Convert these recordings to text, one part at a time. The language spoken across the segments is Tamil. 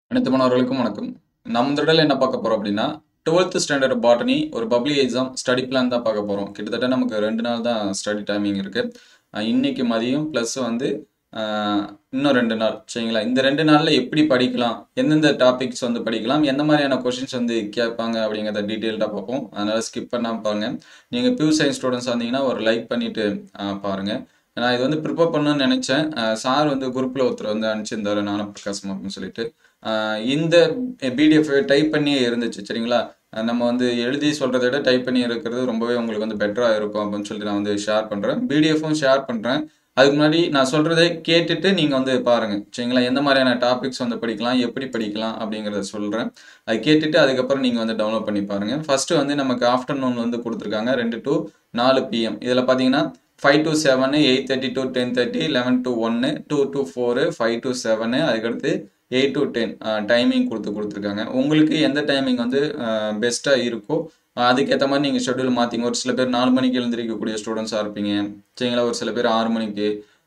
அனைத்து மாணவர்களுக்கும் வணக்கம் நம்ம தொடரில் என்ன பார்க்க போறோம் அப்படின்னா டுவெல்த் ஸ்டாண்டர்ட் பாட்டனி ஒரு பப்ளிக் எக்ஸாம் ஸ்டடி பிளான் தான் பார்க்க போறோம் கிட்டத்தட்ட நமக்கு ரெண்டு நாள் தான் ஸ்டடி டைமிங் இருக்கு அஹ் இன்னைக்கு மதியம் ப்ளஸ் வந்து அஹ், இன்னும் ரெண்டு நாள் சரிங்களா இந்த ரெண்டு நாளில் எப்படி படிக்கலாம் எந்தெந்த டாபிக்ஸ் வந்து படிக்கலாம் எந்த மாதிரியான கொஷின்ஸ் வந்து கேட்பாங்க அப்படிங்கிறத டீட்டெயில்டாக பார்ப்போம் அதனால ஸ்கிப் பண்ணாமல் பாருங்க நீங்கள் பியூ சயின்ஸ் ஸ்டூடெண்ட்ஸ் வந்தீங்கன்னா ஒரு லைக் பண்ணிட்டு அஹ், பாருங்க நான் இது வந்து ப்ரிப்பேர் பண்ணணும்னு நினச்சேன் சார் வந்து குரூப்பில் ஒருத்தர் வந்து அனுப்பிச்சிருந்தாரு நானும் பிரகாசம் அப்படின்னு சொல்லிட்டு ஆஹ் இந்த பிடிஎஃப் டைப் பண்ணியே இருந்துச்சு சரிங்களா ஆஹ் நம்ம வந்து எழுதி சொல்கிறத விட டைப் பண்ணி இருக்கிறது ரொம்பவே உங்களுக்கு வந்து பெட்டராக இருக்கும் அப்படின்னு சொல்லிட்டு நான் வந்து ஷேர் பண்ணுறேன் பிடிஎஃப்பும் ஷேர் பண்ணுறேன் அதுக்கு முன்னாடி நான் சொல்கிறத கேட்டுட்டு நீங்கள் வந்து பாருங்கள் சரிங்களா எந்த மாதிரியான டாபிக்ஸ் வந்து படிக்கலாம் எப்படி படிக்கலாம் அப்படிங்கிறத சொல்கிறேன் அது கேட்டுட்டு அதுக்கப்புறம் நீங்கள் வந்து டவுன்லோட் பண்ணி பாருங்கள் ஃபஸ்ட்டு வந்து நமக்கு ஆஃப்டர்நூன் வந்து கொடுத்துருக்காங்க ரெண்டு டு நாலு பிஎம் இதில் பார்த்தீங்கன்னா five to seven eight thirty to ten thirty eleven to ஒன்று two to four five to seven அதுக்கடுத்து எயிட் டு டென் டைமிங் கொடுத்து கொடுத்துருக்காங்க உங்களுக்கு எந்த டைமிங் வந்து பெஸ்ட்டாக இருக்கோ அஹ் அதுக்கேற்ற மாதிரி நீங்கள் ஷெட்யூல் மாற்றிங்க ஒரு சில பேர் நாலு மணிக்கு எழுந்திரிக்கக்கூடிய ஸ்டூடெண்ட்ஸாக இருப்பீங்க சரிங்களா ஒரு சில பேர் ஆறு மணிக்கு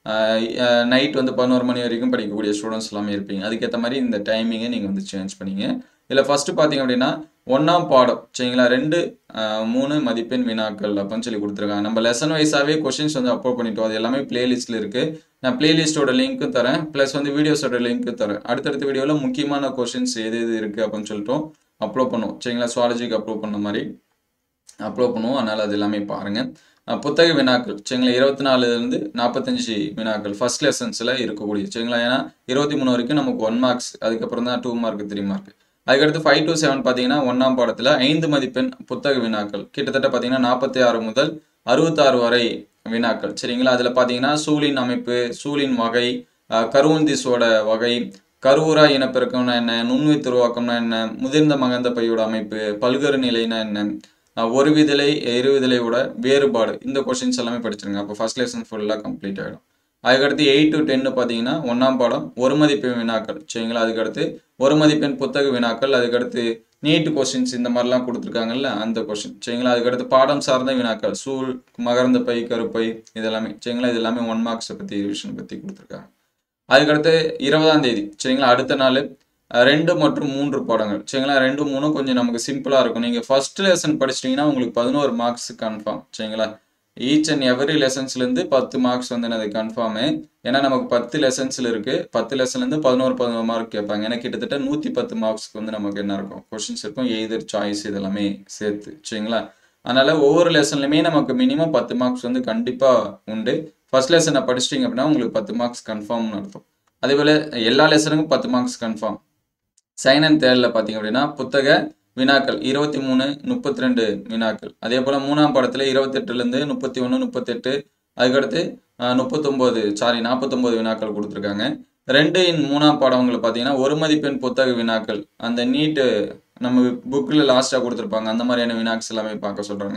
நைட் வந்து பதினோரு மணி வரைக்கும் படிக்கக்கூடிய ஸ்டூடெண்ட்ஸ் எல்லாமே இருப்பீங்க அதுக்கேற்ற மாதிரி இந்த டைமிங்கை நீங்கள் வந்து சேஞ்ச் பண்ணிங்க இதில் ஃபஸ்ட்டு பார்த்தீங்க அப்படின்னா ஒன்றாம் பாடம் சரிங்களா ரெண்டு அஹ், மூணு மதிப்பெண் வினாக்கள் அப்படின்னு சொல்லி கொடுத்துருக்காங்க நம்ம லெசன் வைஸாகவே கொஷின்ஸ் வந்து அப்லோட் பண்ணிட்டோம் அது எல்லாமே பிளேலிஸ்ட்டில் இருக்குது நான் பிளேலிஸ்ட்டோட லிங்க்கும் தரேன் ப்ளஸ் வந்து வீடியோஸோட லிங்க்கும் தரேன் அடுத்தடுத்த வீடியோவில் முக்கியமான கொஷின்ஸ் எது எது இருக்குது அப்படின்னு சொல்லிட்டோம் அப்லோட் பண்ணுவோம் சரிங்களா சுவாலஜிக்கு அப்லோட் பண்ண மாதிரி அப்லோட் பண்ணுவோம் அதனால் அது எல்லாமே பாருங்கள் புத்தக வினாக்கள் சரிங்களா இருபத்தி நாலுலேருந்து நாற்பத்தஞ்சு வினாக்கள் ஃபர்ஸ்ட் லெசன்ஸில் இருக்கக்கூடிய சரிங்களா ஏன்னா இருபத்தி மூணு வரைக்கும் நமக்கு ஒன் மார்க்ஸ் அதுக்கப்புறம் தான் டூ மார்க் த்ரீ மார்க் அதுக்கடுத்து ஃபைவ் டு செவன் பார்த்தீங்கன்னா ஒன்றாம் பாடத்தில் ஐந்து மதிப்பெண் புத்தக வினாக்கள் கிட்டத்தட்ட பார்த்தீங்கன்னா நாற்பத்தி ஆறு முதல் அறுபத்தாறு வரை வினாக்கள் சரிங்களா அதில் பார்த்தீங்கன்னா சூழின் அமைப்பு சூழின் வகை அஹ், கருவுந்திசோட வகை கருவுரா இனப்பெருக்கம்னா என்ன நுண்ணுயிர் துருவாக்கம்னா என்ன முதிர்ந்த மகந்த பையோட அமைப்பு பல்கரு நிலைனா என்ன அஹ், ஒரு விதலை இரு விதலையோட வேறுபாடு இந்த கொஷின்ஸ் எல்லாமே படிச்சிருங்க அப்போ ஃபர்ஸ்ட் லெசன் ஃபுல்லாக கம்ப்ளீட் ஆகிடும் அதுக்கடுத்து எயிட் டு டென்னு பார்த்தீங்கன்னா ஒன்றாம் பாடம் ஒரு மதிப்பெண் வினாக்கள் சரிங்களா அதுக்கடுத்து ஒரு மதிப்பெண் புத்தக வினாக்கள் அதுக்கடுத்து நீட் கொஸ்டின்ஸ் இந்த மாதிரிலாம் கொடுத்துருக்காங்கல்ல அந்த கொஸ்டின் சரிங்களா அதுக்கடுத்து பாடம் சார்ந்த வினாக்கள் சூழ் மகரந்த பை கருப்பை இதெல்லாமே சரிங்களா இது எல்லாமே ஒன் மார்க்ஸை பற்றி ரிவிஷன் பற்றி கொடுத்துருக்காங்க அதுக்கடுத்து இருபதாம் தேதி சரிங்களா அடுத்த நாள் அஹ், ரெண்டு மற்றும் மூன்று பாடங்கள் சரிங்களா ரெண்டு மூணும் கொஞ்சம் நமக்கு சிம்பிளாக இருக்கும் நீங்கள் ஃபர்ஸ்ட் லெசன் படிச்சிட்டிங்கன்னா உங்களுக்கு பதினோரு மார்க்ஸ் கன்ஃபார்ம் சரிங்களா ஈச் அண்ட் எவரி லெசன்ஸ்லேருந்து பத்து மார்க்ஸ் வந்து அது கன்ஃபார்மு ஏன்னா நமக்கு பத்து லெசன்ஸில் இருக்குது பத்து லெசன்லேருந்து பதினோரு பதினோரு மார்க் கேட்பாங்க ஏன்னா கிட்டத்தட்ட நூற்றி பத்து மார்க்ஸ்க்கு வந்து நமக்கு என்ன இருக்கும் கொஷின்ஸ் இருக்கும் எய்தர் சாய்ஸ் இதெல்லாமே சேர்த்து சரிங்களா அதனால் ஒவ்வொரு லெசன்லையுமே நமக்கு மினிமம் பத்து மார்க்ஸ் வந்து கண்டிப்பாக உண்டு ஃபர்ஸ்ட் லெசனை படிச்சிட்டிங்க அப்படின்னா உங்களுக்கு பத்து மார்க்ஸ் கன்ஃபார்ம்னு அர்த்தம் அதே போல் எல்லா லெசனுக்கும் பத்து மார்க்ஸ் கன்ஃபார்ம் செகண்ட் அண்ட் தேர்டில் பார்த்தீங்க அப்படின்னா புத்தக வினாக்கள் இருபத்தி மூணு முப்பத்தி ரெண்டு வினாக்கள் அதே போல் மூணாம் பாடத்தில் இருபத்தெட்டுலேருந்து முப்பத்தி ஒன்று முப்பத்தெட்டு அதுக்கடுத்து அஹ், முப்பத்தொம்போது சாரி நாற்பத்தொம்போது வினாக்கள் கொடுத்துருக்காங்க ரெண்டு இன் மூணாம் பாடங்களை பார்த்தீங்கன்னா ஒரு மதிப்பெண் புத்தக வினாக்கள் அந்த நீட்டு நம்ம புக்கில் லாஸ்ட்டாக கொடுத்துருப்பாங்க அந்த மாதிரியான வினாக்ஸ் எல்லாமே பார்க்க சொல்கிறாங்க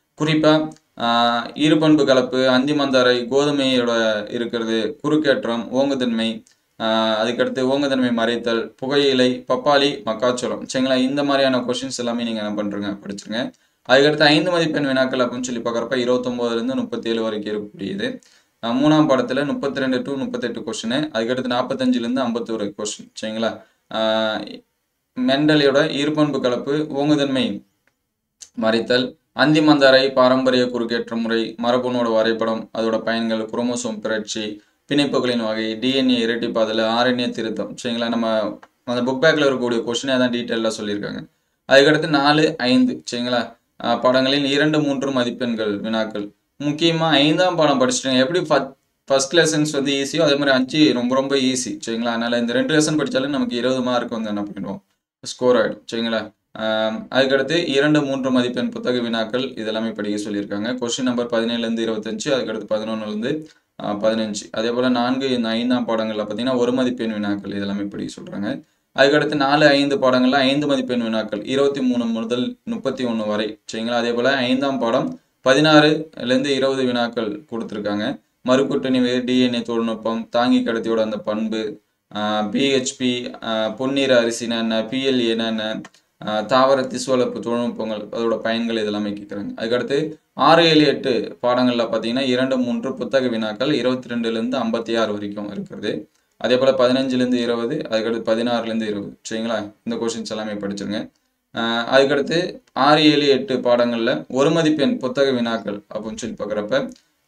குறிப்பாக இருபண்பு கலப்பு அந்தி மந்தாரை கோதுமையோட இருக்கிறது குறுக்கேற்றம் ஓங்குதன்மை ஆஹ் அதுக்கடுத்து ஓங்குதன்மை மறைத்தல் புகையிலை பப்பாளி மக்காச்சோளம் சரிங்களா இந்த மாதிரியான கொஷின்ஸ் எல்லாமே நீங்கள் என்ன பண்ணுறங்க படிச்சிருங்க அதுக்கடுத்து ஐந்து மதிப்பெண் வினாக்கள் அப்படின்னு சொல்லி பார்க்குறப்ப இருபத்தொம்போதுலேருந்து முப்பத்தேழு வரைக்கும் இருக்கக்கூடியது ஆஹ் மூணாம் பாடத்தில் முப்பத்தி ரெண்டு டு முப்பத்தெட்டு கொஷின் அதுக்கடுத்து நாற்பத்தஞ்சிலேருந்து ஐம்பத்தோரு கொஷின் சரிங்களா ஆஹ் மெண்டலியோட ஈர்ப்பண்பு கலப்பு ஓங்குதன்மை மறைத்தல் அந்தி மந்தாரை பாரம்பரிய குறுக்கேற்ற முறை மரபணுவோட வரைபடம் அதோட பயன்கள் குரோமோசோம் பிறழ்ச்சி பிணைப்புகளின் வகை டிஎன்ஏ இரட்டிப்பாதல் ஆர்என்ஏ திருத்தம் சரிங்களா நம்ம அந்த புக் பேக்கில் இருக்கக்கூடிய கொஷினே தான் டீட்டெயிலாக சொல்லியிருக்காங்க அதுக்கடுத்து நாலு ஐந்து சரிங்களா அஹ் பாடங்களில் இரண்டு மூன்று மதிப்பெண்கள் வினாக்கள் முக்கியமாக ஐந்தாம் பாடம் படிச்சிட்டேங்க எப்படி ஃபர்ஸ்ட் லெசன்ஸ் வந்து ஈஸியோ அதே மாதிரி அஞ்சு ரொம்ப ரொம்ப ஈஸி சரிங்களா அதனால் இந்த ரெண்டு லெசன் படித்தாலும் நமக்கு இருபது மார்க் வந்து என்ன பண்ணிடுவோம் ஸ்கோர் ஆகிடும் சரிங்களா ஆம், அதுக்கடுத்து இரண்டு மூன்று மதிப்பெண் புத்தக வினாக்கள் இதெல்லாமே படிக்க சொல்லியிருக்காங்க கொஸ்டின் நம்பர் பதினேழுலேருந்து இருபத்தஞ்சு அதுக்கடுத்து பதினொன்றுலேருந்து பதினஞ்சு அதே போல் நான்கு இந்த ஐந்தாம் பாடங்களில் பார்த்தீங்கன்னா ஒரு மதிப்பெண் வினாக்கள் இதெல்லாமே படிக்க சொல்கிறாங்க அதுக்கடுத்து நாலு ஐந்து பாடங்களில் ஐந்து மதிப்பெண் வினாக்கள் இருபத்தி மூணு முதல் முப்பத்தி ஒன்று வரை சரிங்களா அதே போல் ஐந்தாம் பாடம் பதினாறுலேருந்து இருபது வினாக்கள் கொடுத்துருக்காங்க மறுக்கூட்டணிவு டிஎன்ஏ தொழில்நுட்பம் தாங்கி கடத்தியோட அந்த பண்பு பிஹெச்பி பொன்னீர் அரிசினா என்ன பிஎல்ஏனா என்ன ஆஹ் தாவர திசு வளர்ப்பு தொழில்நுட்பங்கள் அதோட பயன்கள் இதெல்லாமே கேட்குறாங்க அதுக்கடுத்து ஆறு ஏழு எட்டு பாடங்களில் பார்த்தீங்கன்னா இரண்டு மூன்று புத்தக வினாக்கள் இருபத்தி ரெண்டுலேருந்து ஐம்பத்தி ஆறு வரைக்கும் இருக்கிறது அதே போல் பதினஞ்சுலேருந்து இருபது அதுக்கடுத்து பதினாறுலேருந்து இருபது சரிங்களா இந்த கொஷின்ஸ் எல்லாமே படிச்சிருங்க ஆஹ் அதுக்கடுத்து ஆறு ஏழு எட்டு பாடங்களில் ஒரு மதிப்பெண் புத்தக வினாக்கள் அப்படின்னு சொல்லி பார்க்குறப்ப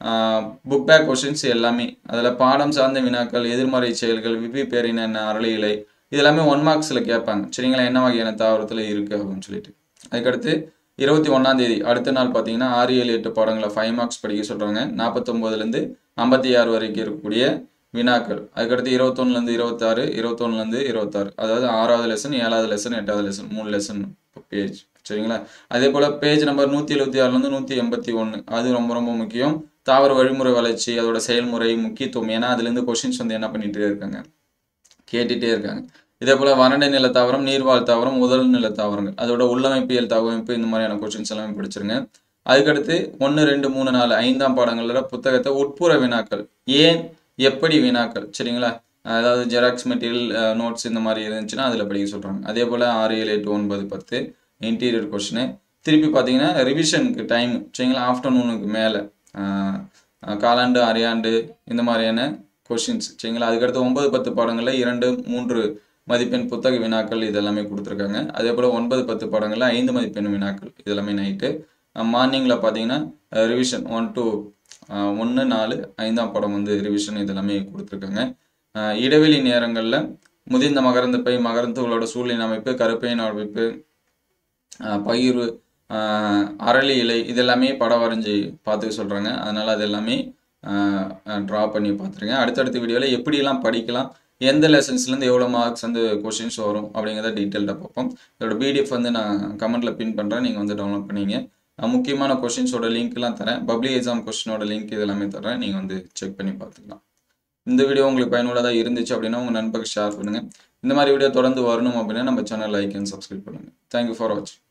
புக் பேக் கொஷின்ஸ் எல்லாமே அதில் பாடம் சார்ந்த வினாக்கள் எதிர்மறை செயல்கள் விபி பேரின என்ன அறளையிலை இது எல்லாமே ஒன் மார்க்ஸில் கேட்பாங்க சரிங்களா என்ன வகையான தாவரத்தில் இருக்குது அப்படின்னு சொல்லிட்டு அதுக்கடுத்து இருபத்தி ஒன்றாம் தேதி அடுத்த நாள் பார்த்தீங்கன்னா ஆறு ஏழு எட்டு பாடங்களை ஃபைவ் மார்க்ஸ் படிக்க சொல்கிறாங்க நாற்பத்தொம்போதுலேருந்து ஐம்பத்தி ஆறு வரைக்கும் இருக்கக்கூடிய வினாக்கள் அதுக்கடுத்து இருபத்தொன்னுலேருந்து இருபத்தாறு இருபத்தொன்னுலேருந்து இருபத்தாறு அதாவது ஆறாவது லெசன் ஏழாவது லெசன் எட்டாவது லெசன் மூணு லெசன் பேஜ் சரிங்களா அதே போல் பேஜ் நம்பர் நூற்றி எழுபத்தி ஆறுலேருந்து நூற்றி எண்பத்தி ஒன்று அது ரொம்ப ரொம்ப முக்கியம் தாவர வழிமுறை வளர்ச்சி அதோட செயல்முறை முக்கியத்துவம் ஏன்னா அதுலேருந்து கொஷின்ஸ் வந்து என்ன பண்ணிகிட்டே இருக்காங்க கேட்டுகிட்டே இருக்காங்க இதே போல் வறண்ட நில தாவரம் நீர்வாழ் தாவரம் உதல் நில தாவரங்கள் அதோட உள்ளமைப்பியல் தகவமைப்பு இந்த மாதிரியான கொஷின்ஸ் எல்லாமே படிச்சிருங்க அதுக்கடுத்து ஒன்று ரெண்டு மூணு நாலு ஐந்தாம் பாடங்களில் புத்தகத்தை உட்புற வினாக்கள் ஏன் எப்படி வினாக்கள் சரிங்களா அதாவது ஜெராக்ஸ் மெட்டீரியல் நோட்ஸ் இந்த மாதிரி இருந்துச்சுன்னா அதில் படிக்க சொல்கிறாங்க அதே போல் ஆறு ஏழு எட்டு ஒன்பது பத்து இன்டீரியர் கொஷினு திருப்பி பார்த்தீங்கன்னா ரிவிஷனுக்கு டைம் சரிங்களா ஆஃப்டர்நூனுக்கு மேலே காலாண்டு அரையாண்டு இந்த மாதிரியான கொஷின்ஸ் சரிங்களா அதுக்கடுத்து ஒன்பது பத்து பாடங்களில் இரண்டு மூன்று மதிப்பெண் புத்தக வினாக்கள் இதெல்லாமே கொடுத்துருக்காங்க அதே போல் ஒன்பது பத்து பாடங்களில் ஐந்து மதிப்பெண் வினாக்கள் இதெல்லாமே நைட்டு மார்னிங்கில் பார்த்தீங்கன்னா ரிவிஷன் ஒன் டூ ஒன்று நாலு ஐந்தாம் படம் வந்து ரிவிஷன் இதெல்லாமே கொடுத்துருக்காங்க அஹ் இடைவெளி நேரங்களில் முதிர்ந்த மகரந்த பை மகரந்துகளோட சூழ்நிலை அமைப்பு கருப்பையின் அமைப்பு அஹ் பகிர்வு அஹ் அரளி இலை இதெல்லாமே படம் வரைஞ்சி பார்த்துக்க சொல்கிறாங்க அதனால் அது எல்லாமே ட்ரா பண்ணி பார்த்துருங்க அடுத்தடுத்த வீடியோவில் எப்படியெல்லாம் படிக்கலாம் எந்த லெசன்ஸ்லேருந்து எவ்வளோ மார்க்ஸ் வந்து கொஷின்ஸ் வரும் அப்படிங்கிறத டீட்டெயில்டாக பார்ப்போம் இதோட பிடிஎஃப் வந்து நான் கமெண்ட்டில் பின் பண்ணுறேன் நீங்கள் வந்து டவுன்லோட் பண்ணிங்க அஹ் முக்கியமான கொஷின்ஸோட லிங்க்லாம் தரேன் பப்ளிக் எக்ஸாம் கொஷினோட லிங்க் இதெல்லாமே தரேன் நீங்கள் வந்து செக் பண்ணி பார்த்துக்கலாம் இந்த வீடியோ உங்களுக்கு பயனுள்ளதாக இருந்துச்சு அப்படின்னா உங்கள் நண்பருக்கு ஷேர் பண்ணுங்கள் இந்த மாதிரி வீடியோ தொடர்ந்து வரணும் அப்படின்னா நம்ம சேனல் லைக் அண்ட் சப்ஸ்கிரைப் பண்ணுங்கள் தேங்க்யூ ஃபார் வாட்சிங்